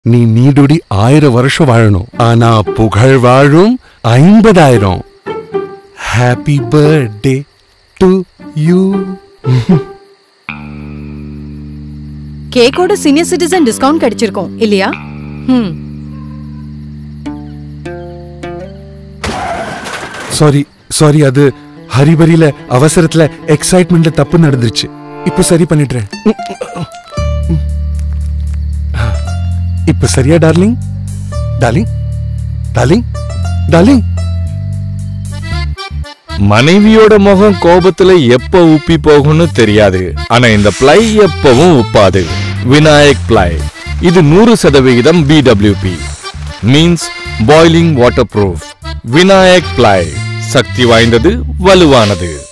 நீ நீடுடி ஆயிரம் வருஷம் வாழணும் ஆனா புகழ் வாழும் ஐம்பதாயிரம் ஹாப்பி பர்த்டே டு யூ கேக்கோட சீனியர் சிட்டிசன் டிஸ்கவுண்ட் கிடைச்சிருக்கும் இல்லையா ம் சாரி சாரி அது ஹரிபரியில அவசரத்துல எக்ஸைட்மெண்ட்ல தப்பு நடந்துருச்சு இப்போ சரி பண்ணிடுறேன் ம், ம், ம். இப்போ சரியா டார்லிங் டார்லிங் டார்லிங் டார்லிங் மனைவியோட முகம் கோபத்துல எப்ப உப்பி போகும்னு தெரியாது ஆனா இந்த பிளை எப்பவும் உப்பாது விநாயக் பிளை இது நூறு சதவிகிதம் BWP means boiling water proof Vinayak ply சக்தி வாய்ந்தது வலுவானது